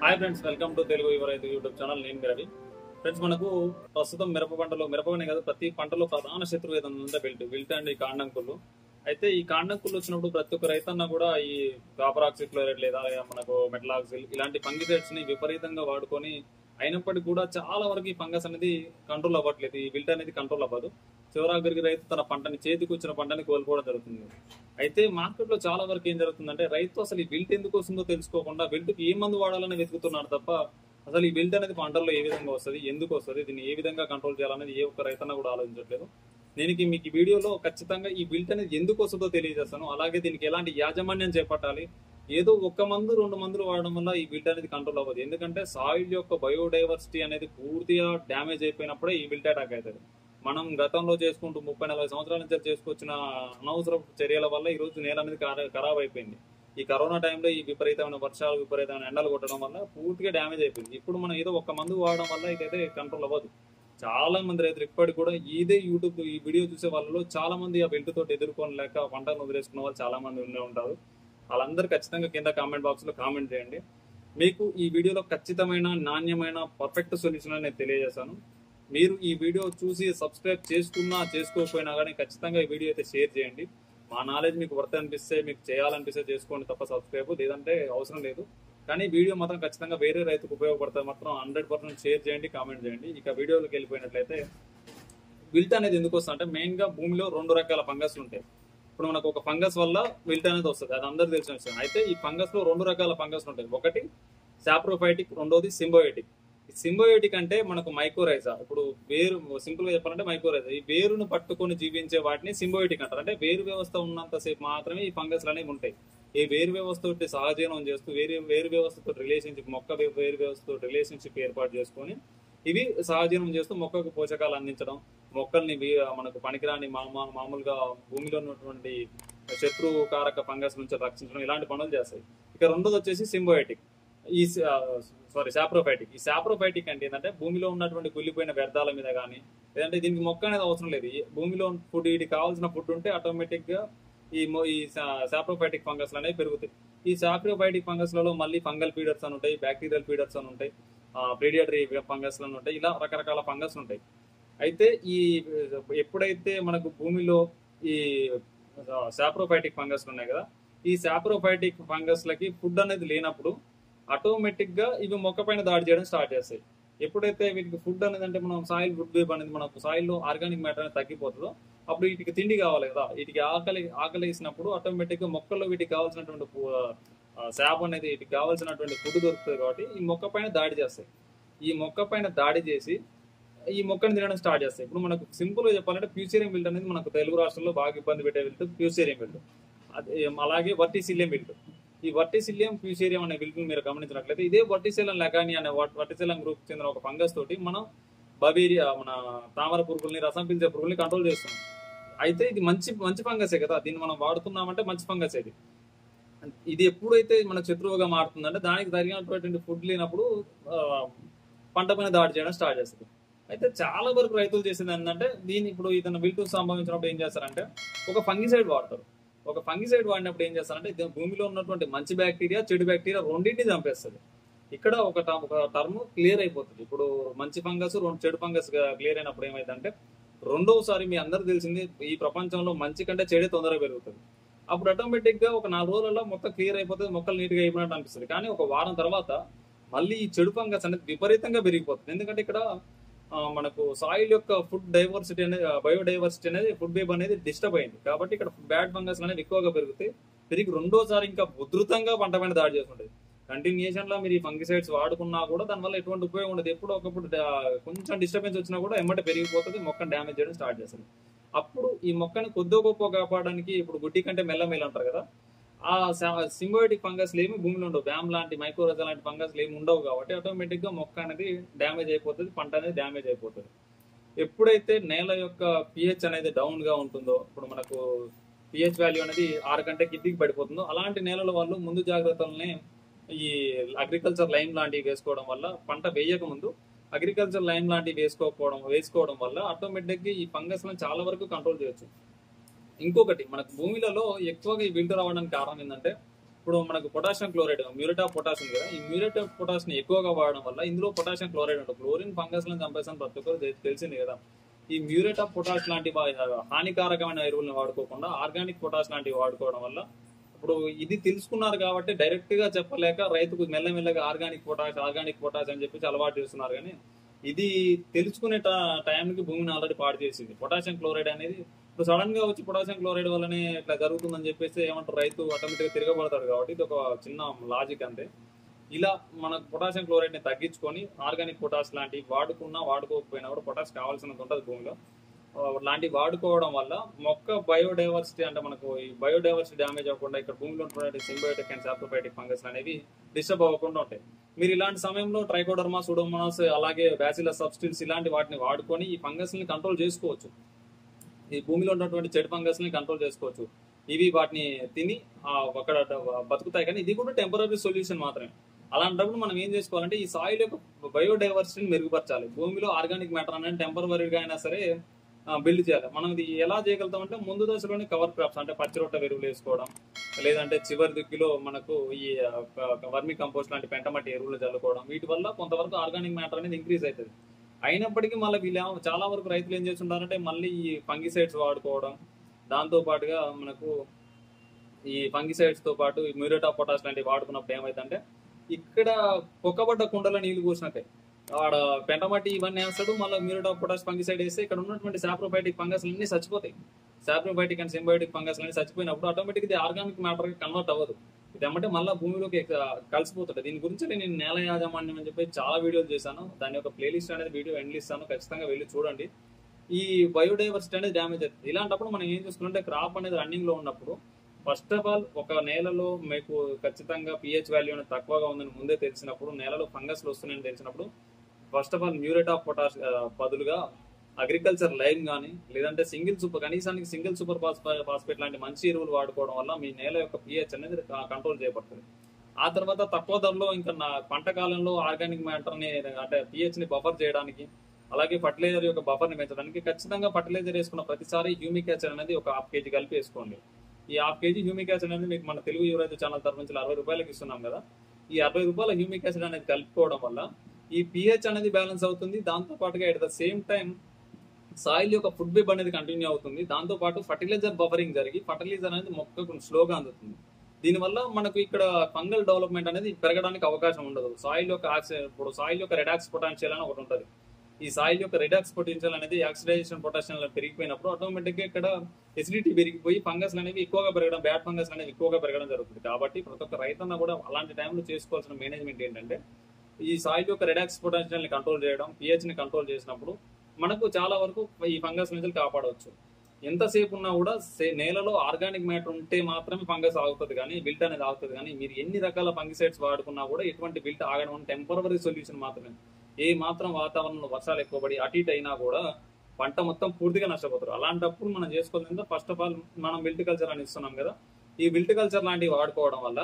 hi friends welcome to Telugu Yuvaraithu YouTube channel నేను మీ Ravi friends మనకు ప్రస్తుతం మిరప పంటలో మిరపనే కదా ప్రతి పంటలో ప్రధాన శత్రువు ఏదంటే బిల్ట్ బిల్ట్ అండ్ ఈ కాండంకుళ్ళు అయితే ఈ కాండంకుళ్ళు వచ్చినప్పుడు ప్రతి ఒక్క రైతన్న కూడా ఈ కాపర్ ఆక్సిక్లోరైడ్ లేదా మనకు మెటలాక్సిల్ ఇలాంటి ఫంగిసైడ్స్ ని విపరీతంగా వాడుకొని అయినప్పటికీ కూడా చాలా వరకు ఈ ఫంగస్ అనేది కంట్రోల్ అవ్వట్లేదు ఈ బిల్ట్ అనేది కంట్రోల్ అవ్వదు చివరాఖరికి రైతు తన పంటని చేతికి వచ్చిన పంటని కోల్పోవడం జరుగుతుంది అయితే మార్కెట్ లో చాలా వరకు ఏం జరుగుతుందంటే రైతు అసలు ఈ బిల్ట్ ఎందుకు వస్తుందో తెలుసుకోకుండా బిల్ట్కి ఏ మందు వాడాలని వెతుకుతున్నాడు తప్ప అసలు ఈ బిల్ట్ అనేది పంటల్లో ఏ విధంగా వస్తుంది ఎందుకు వస్తుంది దీన్ని ఏ విధంగా కంట్రోల్ చేయాలనేది ఏ ఒక్క రైతన్న కూడా ఆలోచించట్లేదు దీనికి మీకు ఈ వీడియోలో ఖచ్చితంగా ఈ బిల్ట్ అనేది ఎందుకు వస్తుందో తెలియజేస్తాను అలాగే దీనికి ఎలాంటి యాజమాన్యం చేపట్టాలి ఏదో ఒక్క మందు రెండు మందులు వాడడం వల్ల ఈ బిల్ట్ అనేది కంట్రోల్ అవ్వదు ఎందుకంటే సాయిల్ యొక్క బయోడైవర్సిటీ అనేది పూర్తిగా డ్యామేజ్ అయిపోయినప్పుడే ఈ బిల్ట్ అటాక్ అవుతుంది మనం గతంలో చేసుకుంటూ ముప్పై నలభై సంవత్సరాల నుంచి చేసుకొచ్చిన అనవసర చర్యల వల్ల ఈ రోజు నేల అనేది ఖరా- ఖరాబ్ అయిపోయింది ఈ కరోనా టైంలో ఈ విపరీతమైన వర్షాలు విపరీతమైన ఎండలు కొట్టడం వల్ల పూర్తిగా డ్యామేజ్ అయిపోయింది ఇప్పుడు మనం ఏదో ఒక్క మందు వాడడం వల్ల ఇదైతే కంట్రోల్ అవ్వదు చాలా మంది రైతులు ఇప్పటికి కూడా ఇదే యూట్యూబ్ ఈ వీడియో చూసే వాళ్ళలో చాలా మంది ఆ బెల్ట్ తోటి ఎదుర్కోలేక పంటను వదిలేసుకున్న వాళ్ళు చాలా మంది ఉండే ఉంటారు వాళ్ళందరూ ఖచ్చితంగా కింద కామెంట్ బాక్స్ లో కామెంట్ చేయండి మీకు ఈ వీడియోలో ఖచ్చితమైన నాణ్యమైన పర్ఫెక్ట్ సొల్యూషన్ నేను తెలియజేశాను మీరు ఈ వీడియో చూసి సబ్స్క్రైబ్ చేసుకున్నా చేసుకోకపోయినా కానీ ఖచ్చితంగా ఈ వీడియో అయితే షేర్ చేయండి మా నాలెడ్జ్ మీకు వర్త్ అనిపిస్తే మీకు చేయాలనిపిస్తే చేసుకోండి తప్ప సబ్స్క్రైబ్ లేదంటే అవసరం లేదు కానీ వీడియో మాత్రం ఖచ్చితంగా వేరే రైతుకు ఉపయోగపడుతుంది మాత్రం హండ్రెడ్ పర్సెంట్ షేర్ చేయండి కామెంట్ చేయండి ఇక వీడియోలోకి వెళ్ళిపోయినట్లయితే విల్ట్ అనేది ఎందుకు వస్తుంది అంటే మెయిన్ గా భూమిలో రెండు రకాల ఫంగస్లు ఉంటాయి ఇప్పుడు మనకు ఒక ఫంగస్ వల్ల విల్ట్ అనేది వస్తుంది అది అందరు తెలిసిన విషయం అయితే ఈ ఫంగస్ లో రెండు రకాల ఫంగస్లు ఉంటాయి ఒకటి సాప్రోఫైటిక్ రెండోది సింబయోటిక్ సింబయోటిక్ అంటే మనకు మైకోరైజా ఇప్పుడు వేరు సింపుల్ గా చెప్పాలంటే మైకోరైజా ఈ వేరును పట్టుకొని జీవించే వాటిని సింబయోటిక్ అంటారు అంటే వేరు వ్యవస్థ ఉన్నంత సేపు మాత్రమే ఈ ఫంగస్లు అనేవి ఉంటాయి ఈ వేరు వ్యవస్థ తోటి సహజీవనం చేస్తూ వేరే వేరు వ్యవస్థతో రిలేషన్షిప్ మొక్క వే- వేరు వ్యవస్థతో రిలేషన్షిప్ ఏర్పాటు చేసుకొని ఇవి సహజీవనం చేస్తూ మొక్కకు పోషకాలు అందించడం మొక్కల్ని వీ- మనకు పనికిరాని మా- మా- మామూలుగా భూమిలో ఉన్నటువంటి శత్రువు కారక ఫంగస్ నుంచి రక్షించడం ఇలాంటి పనులు చేస్తాయి ఇక రెండోది వచ్చేసి సింబయోటిక్ ఈ సారీ సాప్రోఫైటిక్ ఈ సాప్రోఫైటిక్ అంటే ఏంటంటే భూమిలో ఉన్నటువంటి కుళ్ళిపోయిన వ్యర్థాల మీద కానీ లేదంటే దీనికి మొక్క అనేది అవసరం లేదు ఈ భూమిలో ఫుడ్ వీటికి కావాల్సిన ఫుడ్ ఉంటే ఆటోమేటిక్ గా ఈ మొ- ఈ సాప్రోఫైటిక్ ఫంగస్ అనేవి పెరుగుతాయి ఈ సాప్రోఫైటిక్ ఫంగస్ లలో మళ్ళీ ఫంగల్ ఫీడర్స్ అని ఉంటాయి బ్యాక్టీరియల్ ఫీడర్స్ అని ఉంటాయి ప్రీడియటరీ ఫంగస్ అని ఉంటాయి ఇలా రకరకాల ఫంగస్ ఉంటాయి అయితే ఈ ఎప్పుడైతే మనకు భూమిలో ఈ సాప్రోఫైటిక్ ఫంగస్ ఉన్నాయి కదా ఈ సాప్రోఫైటిక్ ఫంగస్ లకి ఫుడ్ అనేది లేనప్పుడు ఆటోమేటిక్ గా ఇవి మొక్క పైన దాడి చేయడం స్టార్ట్ చేస్తాయి ఎప్పుడైతే వీటికి ఫుడ్ అనేది అంటే మనం సాయిల్ ఫుడ్ వేప్ అనేది మనకు సాయిల్ లో ఆర్గానిక్ మ్యాటర్ అనేది తగ్గిపోతుందో అప్పుడు వీటికి తిండి కావాలి కదా వీటికి ఆకలి ఆకలి వేసినప్పుడు ఆటోమేటిక్ గా మొక్కల్లో వీటికి కావాల్సినటువంటి శాప్ అనేది వీటికి కావాల్సినటువంటి ఫుడ్ దొరుకుతుంది కాబట్టి ఈ మొక్క పైన దాడి చేస్తాయి ఈ మొక్క పైన దాడి చేసి ఈ మొక్కని తినడం స్టార్ట్ చేస్తాయి ఇప్పుడు మనకు సింపుల్ గా చెప్పాలంటే ఫ్యూచరియం బిల్ట్ అనేది మనకు తెలుగు రాష్ట్రంలో బాగా ఇబ్బంది పెట్టే బిల్ట్ ఫ్యూచరియం బిల్ట్ అదే అలాగే వర్టిసిలియం బిల్ట్ ఈ వర్టిసిలియం ఫ్యూచేరియం అనే బిల్ట్ మీరు గమనించినట్లయితే ఇదే వర్టిసిలియం లగాని అనే వర్టిసిలియం గ్రూప్ చెందిన ఒక ఫంగస్ తోటి మనం బవేరియా మన తామర పురుగుల్ని రసం పీల్చే పురుగుల్ని కంట్రోల్ చేస్తున్నాం అయితే ఇది మంచి మంచి ఫంగసే కదా దీన్ని మనం వాడుతున్నామంటే మంచి ఫంగస్ ఇది ఇది ఎప్పుడైతే మన శత్రువుగా మారుతుందంటే దానికి తగినటువంటి ఫుడ్ లేనప్పుడు ఆ, పంట పైన దాడి చేయడం స్టార్ట్ చేస్తుంది అయితే చాలా వరకు రైతులు చేసేది ఏంటంటే దీని ఇప్పుడు ఇతను బిల్టు సంభవించినప్పుడు ఏం చేస్తారంటే ఒక ఫంగిసైడ్ వాడతారు ఒక ఫంగిసైడ్ వాడినప్పుడు ఏం చేస్తారంటే ఇది భూమిలో ఉన్నటువంటి మంచి బ్యాక్టీరియా చెడు బ్యాక్టీరియా రెండింటిని చంపేస్తుంది ఇక్కడ ఒక ట- ఒక టర్మ్ క్లియర్ అయిపోతుంది ఇప్పుడు మంచి ఫంగస్ రెండు చెడు ఫంగస్ క్లియర్ అయినప్పుడు ఏమైందంటే రెండోసారి మీ అందరూ తెలిసింది ఈ ప్రపంచంలో మంచి కంటే చెడే తొందరగా పెరుగుతుంది అప్పుడు ఆటోమేటిక్ గా ఒక నాలుగు రోజులలో మొత్తం క్లియర్ అయిపోతుంది మొక్కలు నీట్ గా అయిపోయినట్టు అనిపిస్తుంది కానీ ఒక వారం తర్వాత మళ్ళీ ఈ చెడు ఫంగస్ అనేది విపరీతంగా పెరిగిపోతుంది ఎందుకంటే ఇక్కడ ఆ, మనకు సాయిల్ యొక్క ఫుడ్ డైవర్సిటీ అనేది బయోడైవర్సిటీ అనేది ఫుడ్ వేబ్ అనేది డిస్టర్బ్ అయింది కాబట్టి ఇక్కడ బ్యాడ్ ఫంగస్ అనేవి ఎక్కువగా పెరుగుతాయి పెరిగి రెండోసారి ఇంకా ఉధృతంగా పంట పైన దాడి చేస్తుంటది కంటిన్యూషన్ లో మీరు ఈ ఫంగిసైడ్స్ వాడుకున్నా కూడా దానివల్ల ఎటువంటి ఉపయోగం ఉండదు ఎప్పుడో ఒకప్పుడు డా- కొంచెం డిస్టర్బెన్స్ వచ్చినా కూడా ఎమ్మట పెరిగిపోతుంది మొక్కను డ్యామేజ్ చేయడం స్టార్ట్ చేస్తుంది అప్పుడు ఈ మొక్కని కొద్దో గొప్ప కాపాడడానికి ఇప్పుడు గుడ్డి కంటే మెల్లమెల్ల అంటారు కదా ఆ సింబయోటిక్ ఫంగస్ ఏమి భూమిలో ఉండవు వ్యామ్ లాంటి మైక్రోరజా లాంటి ఫంగస్ ఏమి ఉండవు కాబట్టి ఆటోమేటిక్ గా మొక్క అనేది డ్యామేజ్ అయిపోతుంది పంట అనేది డ్యామేజ్ అయిపోతుంది ఎప్పుడైతే నేల యొక్క పిహెచ్ అనేది డౌన్ గా ఉంటుందో ఇప్పుడు మనకు పిహెచ్ వాల్యూ అనేది ఆరు కంటే కిందికి పడిపోతుందో అలాంటి నేలల వాళ్ళు ముందు జాగ్రత్తలనే ఈ అగ్రికల్చర్ లైమ్ లాంటివి వేసుకోవడం వల్ల పంట వేయక ముందు అగ్రికల్చర్ లైమ్ లాంటివి వేసుకోకపోవడం వేసుకోవడం వల్ల ఆటోమేటిక్ గా ఈ ఫంగస్ చాలా వరకు కంట్రోల్ చేయొచ్చు ఇంకొకటి మనకు భూమిలలో ఎక్కువగా ఈ విల్టు రావడానికి కారణం ఏంటంటే ఇప్పుడు మనకు potassium chloride muriate of potash ఉంది కదా ఈ మ్యూరేట్ ఆఫ్ పొటాష్ ని ఎక్కువగా వాడడం వల్ల ఇందులో పొటాషియం క్లోరైడ్ ఉంటుంది క్లోరిన్ ఫంగస్ లను చంపేసాను ప్రతి ఒక్కరు తె- తెలిసింది కదా ఈ మ్యూరేట్ ఆఫ్ పొటాష్ లాంటి వా- హానికారకమైన ఎరువులను వాడుకోకుండా ఆర్గానిక్ పొటాష్ లాంటివి వాడుకోవడం వల్ల ఇప్పుడు ఇది తెలుసుకున్నారు కాబట్టి డైరెక్ట్ గా చెప్పలేక రైతుకు మెల్లమెల్లగా ఆర్గానిక్ పొటాష్ ఆర్గానిక్ పొటాష్ అని చెప్పేసి అలవాటు చేస్తున్నారు కానీ ఇది తెలుసుకునే ట- టైంకి భూమిని ఆల్రెడీ పాడు చేసింది పొటాషియం క్లోరైడ్ అనేది ఇప్పుడు సడన్ గా వచ్చి పొటాషియం క్లోరైడ్ వల్లనే ఇట్లా జరుగుతుందని చెప్పేసి ఏమంటారు రైతు ఆటోమేటిక్ గా తిరగబడతాడు కాబట్టి ఇది ఒక చిన్న లాజిక్ అంతే ఇలా మనకు పొటాషియం క్లోరైడ్ ని తగ్గించుకొని ఆర్గానిక్ పొటాష్ లాంటివి వాడుకున్నా వాడుకోకపోయినా కూడా పొటాష్ కావాల్సినంత ఉంటుంది భూమిలో ఆ, లాంటివి వాడుకోవడం వల్ల మొక్క బయోడైవర్సిటీ అంటే మనకు ఈ బయోడైవర్సిటీ డ్యామేజ్ అవ్వకుండా ఇక్కడ భూమిలో ఉన్నటువంటి సింబయోటిక్ అండ్ సాప్రోబయోటిక్ ఫంగస్ అనేవి డిస్టర్బ్ అవ్వకుండా ఉంటాయి మీరు ఇలాంటి సమయంలో ట్రైకోడర్మా సూడోమోనాస్ అలాగే బ్యాసిలస్ సబ్స్టిల్స్ ఇలాంటి వాటిని వాడుకొని ఈ ఫంగస్ ని కంట్రోల్ చేసుకోవచ్చు ఈ భూమిలో ఉన్నటువంటి చెడు ఫంగస్ ని కంట్రోల్ చేసుకోవచ్చు ఇవి వాటిని తిని ఆ, అక్కడ బతుకుతాయి కానీ ఇది కూడా టెంపరీ సొల్యూషన్ మాత్రమే అలాంటప్పుడు మనం ఏం చేసుకోవాలంటే ఈ సాయిల్ యొక్క బయోడైవర్సిటీని మెరుగుపరచాలి భూమిలో ఆర్గానిక్ మ్యాటర్ అనేది టెంపరీగా అయినా సరే బిల్డ్ చేయాలి మనం ఇది ఎలా చేయగలుగుతాం అంటే ముందు దశలోనే కవర్ క్రాప్స్ అంటే పచ్చి రొట్ట ఎరువులు వేసుకోవడం లేదంటే చివరి దిక్కులో మనకు ఈ వర్మి కంపోస్ట్ లాంటి పెంటమట్టి ఎరువులు చల్లుకోవడం వీటి వల్ల కొంతవరకు ఆర్గానిక్ మ్యాటర్ అనేది ఇంక్రీజ్ అవుతుంది అయినప్పటికీ మళ్ళీ వీళ్ళు ఏమో- చాలా వరకు రైతులు ఏం చేస్తుంటారంటే మళ్ళీ ఈ ఫంగిసైడ్స్ వాడుకోవడం దాంతో పాటుగా మనకు ఈ ఫంగిసైడ్స్ తో పాటు ఈ మ్యూరేట్ ఆఫ్ పొటాష్ లాంటివి వాడుకున్నప్పుడు ఏమైందంటే ఇక్కడ పొక్కబడ్డ కుండలో నీళ్లు పోసినట్టే ఆడ పెంటమట్టి ఇవన్నీ వేస్తాడు మళ్ళీ మ్యూరేట్ ఆఫ్ పొటాష్ ఫంగిసైడ్ వేస్తే ఇక్కడ ఉన్నటువంటి సాప్రోబయోటిక్ ఫంగస్ అన్ని చచ్చిపోతాయి సాప్రోబయోటిక్ అండ్ సింబయోటిక్ ఫంగస్ అన్ని చచ్చిపోయినప్పుడు ఆటోమేటిక్ ఇది ఆర్గానిక్ మ్యాటర్ కన్వర్ట్ అవ్వదు ఇది ఏమంటే మళ్ళీ భూమిలోకి ఎక్క- కలిసిపోతుంది దీని గురించి నేను నేల యాజమాన్యం అని చెప్పి చాలా వీడియోలు చేశాను దాని యొక్క ప్లేలిస్ట్ అనేది వీడియో ఎండ్ ఇస్తాను ఖచ్చితంగా వెళ్ళి చూడండి ఈ బయోడైవర్సిటీ అనేది డ్యామేజ్ అవుతుంది ఇలాంటప్పుడు మనం ఏం చేసుకుంటే క్రాప్ అనేది రన్నింగ్ లో ఉన్నప్పుడు ఫస్ట్ ఆఫ్ ఆల్ ఒక నేలలో మీకు ఖచ్చితంగా పిహెచ్ వాల్యూ అనేది తక్కువగా ఉందని ముందే తెలిసినప్పుడు నేలలో ఫంగస్లు వస్తున్నాయని తెలిసినప్పుడు first of all muriate of potash బదులుగా అగ్రికల్చర్ లైమ్ కానీ లేదంటే సింగిల్ సూపర్ కనీసానికి సింగిల్ సూపర్ ఫాస్ఫేట్ లాంటి మంచి ఎరువులు వాడుకోవడం వల్ల మీ నేల యొక్క పిహెచ్ అనేది కంట్రోల్ చేయబడుతుంది ఆ తర్వాత తక్కువ ధరలో ఇంకా నా పంట కాలంలో ఆర్గానిక్ మ్యాటర్ ని అంటే పిహెచ్ ని బఫర్ చేయడానికి అలాగే ఫర్టిలైజర్ యొక్క బఫర్ ని పెంచడానికి ఖచ్చితంగా ఫర్టిలైజర్ వేసుకున్న ప్రతిసారి హ్యూమిక్ యాసిడ్ అనేది ఒక హాఫ్ కేజీ కలిపి వేసుకోండి ఈ హాఫ్ కేజీ హ్యూమిక్ యాసిడ్ అనేది మీకు మన తెలుగు యువరైతే ఛానల్ తరఫు నుంచి అరవై రూపాయలకి ఇస్తున్నాం కదా ఈ అరవై రూపాయల హ్యూమిక్ యాసిడ్ అనేది కలుపుకోవడం వల్ల ఈ పిహెచ్ అనేది బ్యాలెన్స్ అవుతుంది దాంతో పాటుగా at the same time soil యొక్క ఫుడ్ బిబ్ అనేది కంటిన్యూ అవుతుంది దాంతో పాటు ఫర్టిలైజర్ బఫరింగ్ జరిగి ఫర్టిలైజర్ అనేది మొక్కకు స్లోగా అందుతుంది దీనివల్ల మనకు ఇక్కడ ఫంగల్ డెవలప్మెంట్ అనేది పెరగడానికి అవకాశం ఉండదు సాయిల్ యొక్క ఆక్సి ఇప్పుడు సాయిల్ యొక్క రెడాక్స్ పొటాన్షియల్ అని ఒకటి ఉంటుంది ఈ సాయిల్ యొక్క రెడాక్స్ పొటెన్షియల్ అనేది ఆక్సిడైజేషన్ పొటాషియల్ పెరిగిపోయినప్పుడు ఆటోమేటిక్ గా ఇక్కడ ఎసిడిటీ పెరిగిపోయి ఫంగస్ అనేవి ఎక్కువగా పెరగడం బ్యాడ్ ఫంగస్ అనేవి ఎక్కువగా పెరగడం జరుగుతుంది కాబట్టి ప్రతి ఒక్క రైతన్న కూడా అలాంటి టైంలో చేసుకోవాల్సిన మేనేజ్మెంట్ ఏంటంటే ఈ సాయిల్ యొక్క రెడాక్స్ పొటెన్షియల్ ని కంట్రోల్ చేయడం పిహెచ్ ని కంట్రోల్ చేసినప్పుడు మనకు చాలా వరకు ఈ ఫంగస్ నుంచి కాపాడవచ్చు ఎంతసేపు ఉన్నా కూడా సే- నేలలో ఆర్గానిక్ మ్యాటర్ ఉంటే మాత్రమే ఫంగస్ ఆగుతుంది కానీ బిల్ట్ అనేది ఆగుతుంది కానీ మీరు ఎన్ని రకాల ఫంగిసైడ్స్ వాడుకున్నా కూడా ఎటువంటి బిల్ట్ ఆగడం టెంపరీ సొల్యూషన్ మాత్రమే ఏ మాత్రం వాతావరణంలో వర్షాలు ఎక్కువ పడి అటు ఇటు అయినా కూడా పంట మొత్తం పూర్తిగా నష్టపోతారు అలాంటప్పుడు మనం చేసుకోవాల్సింది ఫస్ట్ ఆఫ్ ఆల్ మనం విల్ట్ కల్చర్ అని ఇస్తున్నాం కదా ఈ విల్ట్ కల్చర్ లాంటివి వాడుకోవడం వల్ల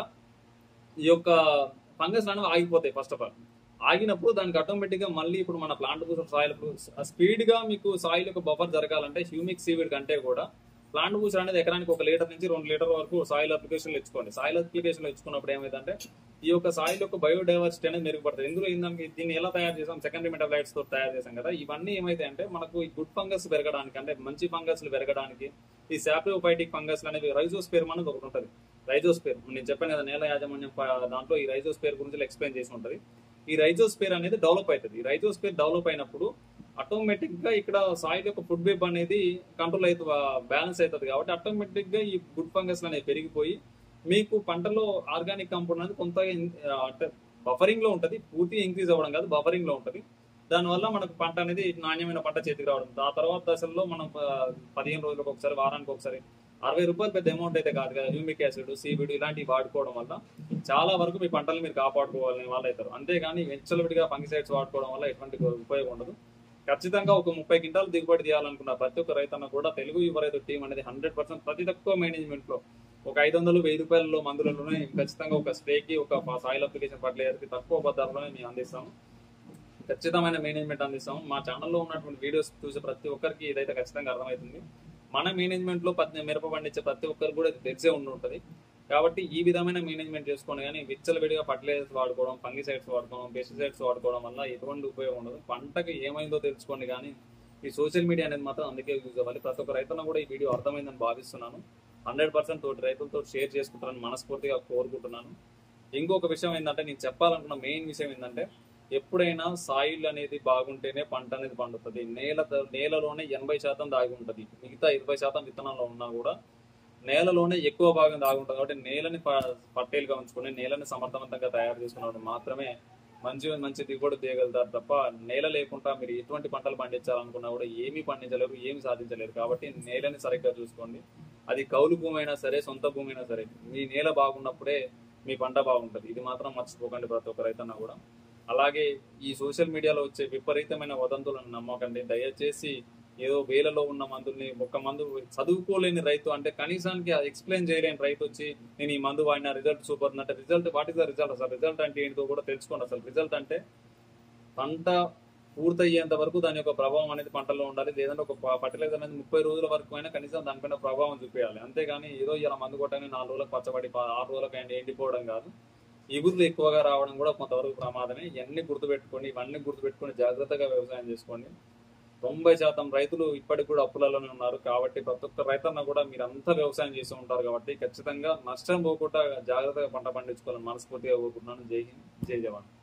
ఈ యొక్క ఫంగస్ అనేవి ఆగిపోతాయి ఫస్ట్ ఆఫ్ ఆల్ ఆగినప్పుడు దానికి ఆటోమేటిక్ గా మళ్ళీ ఇప్పుడు మన ప్లాంట్ బూస్టర్ సాయిల్ స్పీడ్ గా మీకు సాయిల్ యొక్క బఫర్ జరగాలంటే హ్యూమిక్ సీవిడ్ కంటే కూడా ప్లాంట్ బూస్టర్ అనేది ఎకరానికి ఒక లీటర్ నుంచి రెండు లీటర్ వరకు సాయిల్ అప్లికేషన్ ఇచ్చుకోండి సాయిల్ అప్లికేషన్ ఇచ్చుకున్నప్పుడు ఏమైందంటే ఈ యొక్క సాయిల్ యొక్క బయోడైవర్సిటీ అనేది మెరుగుపడుతుంది ఇందులో ఏంటంటే దీన్ని ఎలా తయారు చేసాం సెకండరీ మెటాబలైట్స్ తో తయారు చేసాం కదా ఇవన్నీ ఏమైతే అంటే మనకు ఈ గుడ్ ఫంగస్ పెరగడానికి అంటే మంచి ఫంగస్ పెరగడానికి ఈ సాప్రోఫైటిక్ ఫంగస్ అనేవి రైజోస్పేర్ అనేది ఒకటి ఉంటుంది రైజోస్పేర్ నేను చెప్పాను కదా నేల యాజమాన్యం ప- దాంట్లో ఈ రైజోస్పేర్ గురించి ఎక్స్ప్లెయిన్ చేసి ఉంటుంది ఈ రైజోస్పేర్ అనేది డెవలప్ అవుతుంది ఈ రైజోస్పేర్ డెవలప్ అయినప్పుడు ఆటోమేటిక్ గా ఇక్కడ సాయిల్ యొక్క ఫుడ్ వేబ్ అనేది కంట్రోల్ అయితే బ్యాలెన్స్ అవుతుంది కాబట్టి ఆటోమేటిక్ గా ఈ గుడ్ ఫంగస్ అనేవి పెరిగిపోయి మీకు పంటలో ఆర్గానిక్ కాంపౌండ్ అనేది కొంత ఇన్- ఆ, అంటే బఫరింగ్ లో ఉంటది పూర్తిగా ఇంక్రీజ్ అవ్వడం కాదు బఫరింగ్ లో ఉంటది దానివల్ల మనకు పంట అనేది నాణ్యమైన పంట చేతికి రావడం ఆ తర్వాత దశల్లో మనం ఆ, పదిహేను రోజులకు ఒకసారి వారానికి ఒకసారి అరవై రూపాయలు పెద్ద అమౌంట్ అయితే కాదు కదా హ్యూమిక్ యాసిడ్ సీబిడ్ ఇలాంటివి వాడుకోవడం వల్ల చాలా వరకు మీ పంటలు మీరు కాపాడుకోవాలని వాళ్ళు అవుతారు అంతేగాని విడిగా ఫంగిసైడ్స్ వాడుకోవడం వల్ల ఎటువంటి ఉపయోగం ఉండదు ఖచ్చితంగా ఒక ముప్పై క్వింటాలు దిగుబడి తీయాలనుకున్న ప్రతి ఒక్క రైతన్న కూడా తెలుగు యువ రైతు టీం అనేది హండ్రెడ్ పర్సెంట్ ప్రతి తక్కువ మేనేజ్మెంట్ లో ఒక ఐదు వందలు వెయ్యి రూపాయలలో మందులలోనే ఖచ్చితంగా ఒక స్ప్రేకి ఒక సాయిల్ అప్లికేషన్ ఫర్టిలైజర్కి తక్కువ ధరలోనే మేము అందిస్తాము ఖచ్చితమైన మేనేజ్మెంట్ అందిస్తాం మా ఛానల్లో ఉన్నటువంటి వీడియోస్ చూసే ప్రతి ఒక్కరికి ఇదైతే ఖచ్చితంగా అర్థమవుతుంది మన మేనేజ్మెంట్ లో పత్తి మిరప పండించే ప్రతి ఒక్కరికి కూడా ఇది తెలిసే ఉండి ఉంటుంది కాబట్టి ఈ విధమైన మేనేజ్మెంట్ చేసుకోండి కానీ విచ్చలవిడిగా ఫర్టిలైజర్స్ వాడుకోవడం ఫంగిసైడ్స్ వాడుకోవడం పెస్టిసైడ్స్ వాడుకోవడం వల్ల ఎటువంటి ఉపయోగం ఉండదు పంటకి ఏమైందో తెలుసుకోండి కానీ ఈ సోషల్ మీడియా అనేది మాత్రం అందుకే యూజ్ అవ్వాలి ప్రతి ఒక్క రైతులను కూడా ఈ వీడియో అర్థమైందని భావిస్తున్నాను హండ్రెడ్ పర్సెంట్ తోటి రైతులతో షేర్ చేసుకుంటారని మనస్ఫూర్తిగా కోరుకుంటున్నాను ఇంకొక విషయం ఏంటంటే నేను చెప్పాలనుకున్న మెయిన్ విషయం ఏంటంటే ఎప్పుడైనా సాయిల్ అనేది బాగుంటేనే పంట అనేది పండుతుంది నేల నేలలోనే ఎనభై శాతం దాగి ఉంటుంది మిగతా ఇరవై శాతం విత్తనాల్లో ఉన్నా కూడా నేలలోనే ఎక్కువ భాగం దాగి ఉంటుంది కాబట్టి నేలని ప- పట్టేలుగా ఉంచుకొని నేలని సమర్థవంతంగా తయారు చేసుకున్నప్పుడు మాత్రమే మంచి మంచి దిగుబడి తీయగలుగుతారు తప్ప నేల లేకుండా మీరు ఎటువంటి పంటలు పండించాలనుకున్నా కూడా ఏమీ పండించలేరు ఏమీ సాధించలేరు కాబట్టి నేలని సరిగ్గా చూసుకోండి అది కౌలు భూమి అయినా సరే సొంత భూమి అయినా సరే మీ నేల బాగున్నప్పుడే మీ పంట బాగుంటది ఇది మాత్రం మర్చిపోకండి ప్రతి ఒక్క రైతన్న కూడా అలాగే ఈ సోషల్ మీడియాలో వచ్చే విపరీతమైన వదంతులను నమ్మకండి దయచేసి ఏదో వేలలో ఉన్న మందుల్ని ఒక మందు చదువుకోలేని రైతు అంటే కనీసానికి ఎక్స్ప్లెయిన్ చేయలేని రైతు వచ్చి నేను ఈ మందు వాడిన రిజల్ట్ సూపర్ అంటే result what is the result అసలు రిజల్ట్ అంటే ఏంటో కూడా తెలుసుకోండి అసలు రిజల్ట్ అంటే పంట పూర్తయ్యేంత వరకు దాని యొక్క ప్రభావం అనేది పంటలో ఉండాలి లేదంటే ఒక ఫర్టిలైజర్ అనేది ముప్పై రోజుల వరకు అయినా కనీసం దానిపైన ప్రభావం చూపించాలి అంతేగాని ఏదో ఇలా మందు కొట్టని నాలుగు రోజులకు పచ్చబడి ప- ఆరు రోజులకు ఎండి ఎండిపోవడం కాదు ఇగురులు ఎక్కువగా రావడం కూడా కొంతవరకు ప్రమాదమే ఇవన్నీ గుర్తుపెట్టుకోండి ఇవన్నీ గుర్తుపెట్టుకొని జాగ్రత్తగా వ్యవసాయం చేసుకోండి తొంభై శాతం రైతులు ఇప్పటికి కూడా అప్పులలోనే ఉన్నారు కాబట్టి ప్రతి ఒక్క రైతన్న కూడా మీరంతా వ్యవసాయం చేస్తూ ఉంటారు కాబట్టి ఖచ్చితంగా నష్టం పోకుండా జాగ్రత్తగా పంట పండించుకోవాలని మనస్ఫూర్తిగా కోరుకుంటున్నాను జై హింద్ జై జవాన్